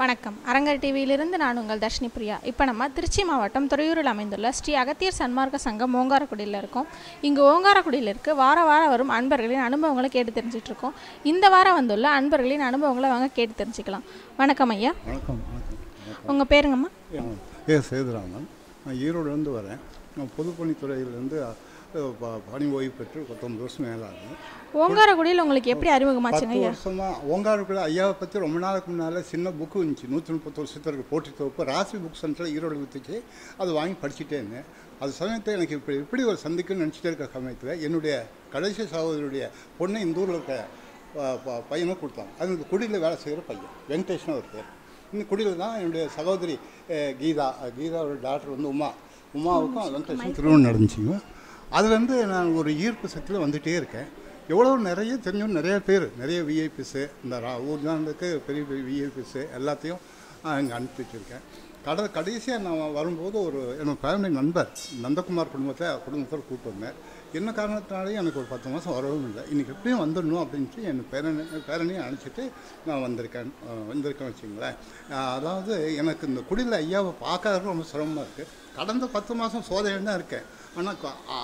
வணக்கம் அரங்கர் டிவியிலிருந்து நான் உங்கள் தர்ஷினி பிரியா இப்போ நம்ம திருச்சி மாவட்டம் துறையூரில் அமைந்துள்ள ஸ்ரீ அகத்தியர் சன்மார்க்க சங்கம் ஓங்காரக்குடியில் இருக்கோம் இங்கு ஓங்காரக்குடியில் இருக்க வார வாரம் வரும் அன்பர்களின் அனுபவங்களை கேட்டு தெரிஞ்சிட்டு இருக்கோம் இந்த வாரம் வந்துள்ள அன்பர்களின் அனுபவங்களை வாங்க கேட்டு தெரிஞ்சுக்கலாம் வணக்கம் ஐயா வணக்கம் வணக்கம் உங்கள் பேருங்கம்மா வணக்கம் ஏ சேதுராமன் நான் ஈரோடுலேருந்து வரேன் நான் பொதுப்பணித்துறையிலேருந்து அஹ், ப- பணி ஓய்வு பெற்று பத்தொம்பது வருஷம் மேலே ஆகுது ஓங்காரக்குடியில் உங்களுக்கு எப்படி அறிமுகமாச்சுங்க பத்து ஐயா வருஷமாக ஓங்காருக்குள்ள ஐயாவை பற்றி ரொம்ப நாளுக்கு முன்னால் சின்ன புக்கு இருந்துச்சு நூற்றி முப்பத்தொரு சித்தர்கள் போட்டி தொகுப்பு ராசி புக் சென்டரில் ஈரோடு வித்துச்சு அது வாங்கி படிச்சுட்டே இருந்தேன் அது சமயத்தில் எனக்கு இப்படி இப்படி ஒரு சந்திக்குன்னு நினச்சிட்டே இருக்க சமயத்தில் என்னுடைய கடைசி சகோதரியுடைய பொண்ணை இந்த ஊரில் இருக்க ப- ப- பையனை கொடுத்தாங்க அது இந்த குடியில் வேலை செய்கிற பையன் வெங்கடேஷ்னு ஒரு பேர் இந்த குடியில் தான் என்னுடைய சகோதரி அஹ், கீதா அஹ், கீதாவோட டாக்டர் வந்து உமா உமாவுக்கும் வெங்கடேஷன் திருமணம் நடந்துச்சுங்க அதுலேருந்து நான் ஒரு ஈர்ப்பு சக்தியில் வந்துகிட்டே இருக்கேன் எவ்வளோ நிறைய தெரிஞ்சவங்க நிறைய பேர் நிறைய விஐபிஸு இந்த ரா- ஊர்ஜாண்டுக்கு பெரிய பெரிய விஐபிஸு எல்லாத்தையும் இங்கே அனுப்பி வச்சுருக்கேன் கட கடைசியாக நான் வரும்போது ஒரு என்னோட ஃபேமிலி நண்பர் நந்தகுமார் குடும்பத்தை குடும்பத்தோடு கூப்பிட்டு வந்தேன் என்ன காரணத்தினாலேயும் எனக்கு ஒரு பத்து மாதம் வரவும் இல்லை இன்றைக்கி எப்படியும் வந்துடணும் அப்படின்ட்டு என் பேரனை பேரனையும் அனுப்பிச்சிட்டு நான் வந்திருக்கேன் அஹ் வந்திருக்கேன் வச்சுங்களேன் அஹ் அதாவது எனக்கு இந்த குடியில் ஐயாவை பார்க்கறது ரொம்ப சிரமமாக இருக்குது கடந்த பத்து மாதம் சோதனையில் தான் இருக்கேன் ஆனால்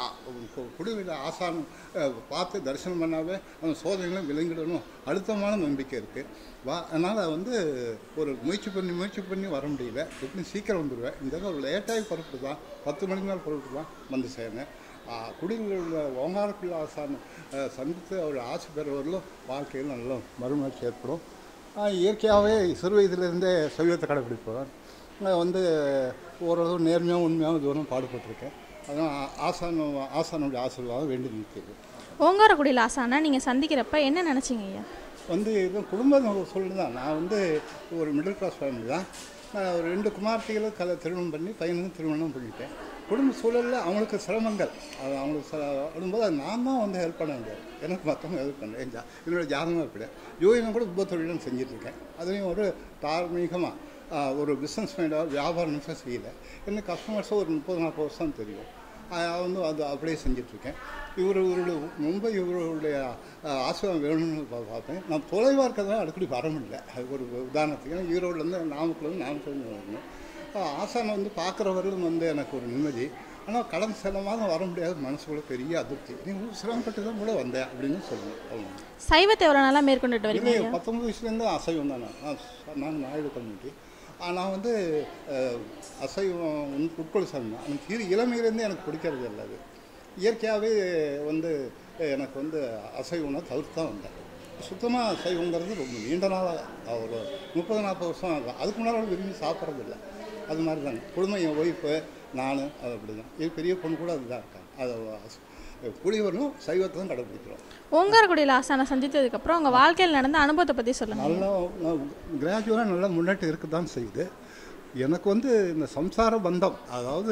குடிவில் ஆசானம் அஹ், பார்த்து தரிசனம் பண்ணாவே அந்த சோதனைகளும் விளங்கிடணும் அழுத்தமான நம்பிக்கை இருக்குது வா அதனால் வந்து ஒரு முயற்சி பண்ணி முயற்சி பண்ணி வர முடியல எப்படி சீக்கிரம் வந்துடுவேன் இந்த தடவை லேட்டாகி பொருட்கள் தான் பத்து மணிக்கு மேல் பொருட்கள் தான் வந்து சேர்ந்தேன் குடியில் உள்ள ஓங்காரக்குள்ள ஆசானம் அஹ், சந்தித்து அவர் ஆசை பெறுவதிலும் வாழ்க்கையில் நல்ல மறுமலர்ச்சி ஏற்படும் ஆஹ் இயற்கையாகவே சிறு வயதிலிருந்தே சைவத்தை கடைப்பிடிப்பவன் நான் வந்து ஓரளவு நேர்மையாக உண்மையாகவும் தூரம் பாடுபட்டிருக்கேன் அதான் ஆ- ஆசான ஆசானுடைய ஆசீர்வாதம் வேண்டி நிற்கிறது ஓங்காரக்குடியில் ஆசானா நீங்கள் சந்திக்கிறப்ப என்ன நினச்சிங்க ஐயா வந்து இது குடும்ப சொல்லு தான் நான் வந்து ஒரு மிடில் கிளாஸ் ஃபேமிலி தான் நான் ஒரு ரெண்டு குமார்த்திகளை கல திருமணம் பண்ணி பையனுக்கும் திருமணம் பண்ணிட்டேன் குடும்ப சூழலில் அவங்களுக்கு சிரமங்கள் அது அவங்களுக்கு சில வரும்போது அது நான் தான் வந்து ஹெல்ப் பண்ண முடியாது எனக்கு மற்றவங்க ஹெல்ப் பண்ணேன் என் ஜா என்னோட ஜாதகம் இப்படி ஜோதிடம் கூட உப தொழிலும் செஞ்சிட்ருக்கேன் அதுலேயும் ஒரு தார்மீகமாக ஒரு பிஸ்னஸ் மைண்டாக வியாபாரம் நிமிஷம் செய்யலை எனக்கு கஸ்டமர்ஸும் ஒரு முப்பது நாற்பது வருஷம் தெரியும் நான் வந்து அது அப்படியே செஞ்சிட்ருக்கேன் இவர் இவருடைய மும்பை இவருடைய அஹ், ஆசிர்வாதம் வேணும்னு பா- பார்த்தேன் நான் தொலைவாக இருக்கிறதுனால அடிக்கடி வர முடியல அது ஒரு உதாரணத்துக்கு ஏன்னா ஈரோடுலேருந்து நாமக்கல் நாமக்கல் வரணும் அஹ், ஆசானை வந்து பார்க்குறவர்களும் வந்து எனக்கு ஒரு நிம்மதி ஆனால் கடந்த சில மாதம் வர முடியாத மனசுக்குள்ள பெரிய அதிருப்தி நீ சிரமப்பட்டு தான் கூட வந்தேன் அப்படின்னு சொல்லுவேன் அவ்வளோ சைவத்தை எவ்வளோ நாளாக மேற்கொண்டுட்டு வரீங்க இல்லை ஐயா பத்தொம்பது வயசுலேருந்து அசைவம் தான் நான் நான் ச- நான் நாயுடு கம்யூனிட்டி நான் வந்து அஹ், அசைவம் உட்- உட்கொள்ள சாமி எனக்கு இரு இளமையிலேருந்து எனக்கு பிடிக்கிறது இல்லை அது இயற்கையாகவே வந்து அஹ், எனக்கு வந்து அசைவம்னா தவிர்த்து தான் வந்தேன் சுத்தமாக அசைவங்கிறது ரொம்ப நீண்ட நாளாக ஒரு முப்பது நாற்பது வருஷம் ஆகும் அதுக்கு முன்னால் விரும்பி சாப்பிட்றது இல்லை அது மாதிரி தாங்க குடும்பம் என் ஒய்ஃபு நான் அது அப்படி தான் என் பெரிய பொண்ணு கூட அதுதான் இருக்காங்க அதை குடிவரணும் சைவத்தை தான் கடைப்பிடிக்கிறோம் ஓங்காரக்குடியில் ஆசானை சந்தித்ததுக்கப்புறம் உங்கள் வாழ்க்கையில் நடந்த அனுபவத்தை பற்றி சொல்லுங்கள் நல்லா கிராஜுவலாக நல்லா முன்னேற்றம் இருக்க தான் செய்யுது எனக்கு வந்து இந்த சம்சார பந்தம் அதாவது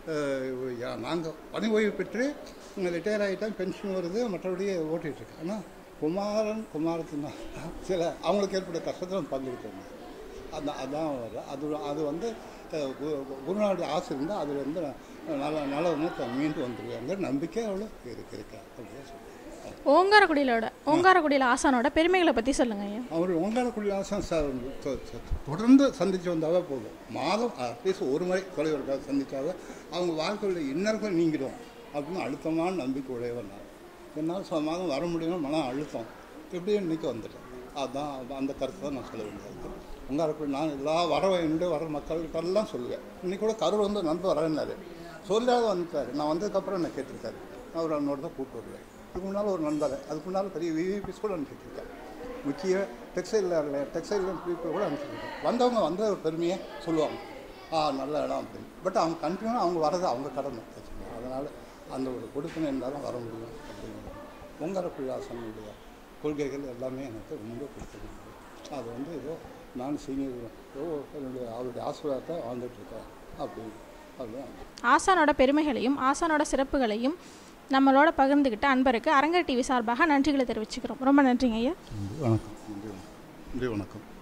நாங்கள் பணி ஓய்வு பெற்று ரிட்டையர் ஆகிட்டேன் பென்ஷன் வருது மற்றபடி ஓட்டிகிட்டு இருக்கேன் ஆனால் குமாரன் குமாரத்தினா சில அவங்களுக்கு ஏற்பட்ட கஷ்டத்தில் பங்கெடுக்கணும் அந்த அதான் வர்ற அது அது வந்து அஹ், கு- குருநாடு ஆசை இருந்தால் அதில் வந்து நான் நல்ல நல்ல மீண்டு வந்துடுவேங்கிற நம்பிக்கை அவ்வளோ இருக்கு இருக்கேன் அப்படியே சொல்லுவேன் ஓங்காரக்குடியிலோட ஓங்காரக்குடியில் ஆசானோட பெருமைகளை பற்றி சொல்லுங்க ஐயா அவர் ஓங்காரக்குடி ஆசம் ச- தொ- தொ- தொடர்ந்து சந்திச்சு வந்தாவே போதும் மாதம் அட்லீஸ்ட் ஒரு முறை தொலைவருக்காக சந்திச்சாவே அவங்க வாழ்க்கையுடைய இன்னல்கள் நீங்கிடும் அப்படின்னு அழுத்தமான நம்பிக்கை உடையவர் நான் என்னால் சில மாதம் வர முடியும்னு மன அழுத்தம் எப்படியும் இன்னைக்கு வந்துட்டேன் அதுதான் அது- அந்த கருத்து தான் நான் சொல்ல வேண்டியது ஓங்காரக்குடி நான் எல்லா வர என்னுடைய வர மக்களுக்கெல்லாம் சொல்லுவேன் இன்னைக்கு கூட கரூர் வந்து நண்பர் வரேன்னாரு சொல்லாத வந்துட்டாரு நான் வந்ததுக்கப்புறம் என்ன கேட்டிருக்காரு நான் ஒரு அவனோட தான் கூப்பிட்டு வருவேன் அதுக்கு முன்னால் ஒரு நண்பர் அதுக்கு முன்னால் பெரிய விவிபிஸ் கூட அனுப்பிச்சிருக்கேன் முக்கிய டெக்ஸ்டைலில் டெக்ஸ்டைல் பீப்புள் கூட அனுப்பிச்சிருக்கேன் வந்தவங்க வந்த ஒரு பெருமையை சொல்லுவாங்க ஆ நல்ல இடம் அப்படின்னு பட் அவங்க கண்டினியூவாக அவங்க வரது அவங்க கடமை வச்சுக்கோங்க அதனால் அந்த ஒரு கொடுப்பினை இருந்தாலும் வர முடியும் அப்படிங்கிறது பொங்கரக்குழி ஆசனுடைய கொள்கைகள் எல்லாமே எனக்கு ரொம்ப பிடிச்சிருந்தது அது வந்து ஏதோ நான் சீனியர் ஏதோ என்னுடைய அவருடைய ஆசீர்வாதத்தை வாழ்ந்துட்டுருக்கேன் அப்படி அதுதான் ஆசானோட பெருமைகளையும் ஆசானோட சிறப்புகளையும் நம்மளோட பகிர்ந்துக்கிட்ட அன்பருக்கு அரங்கர் டிவி சார்பாக நன்றிகளை தெரிவிச்சுக்கிறோம் ரொம்ப நன்றிங்க ஐயா வணக்கம் நன்றி வணக்கம் நன்றி வணக்கம்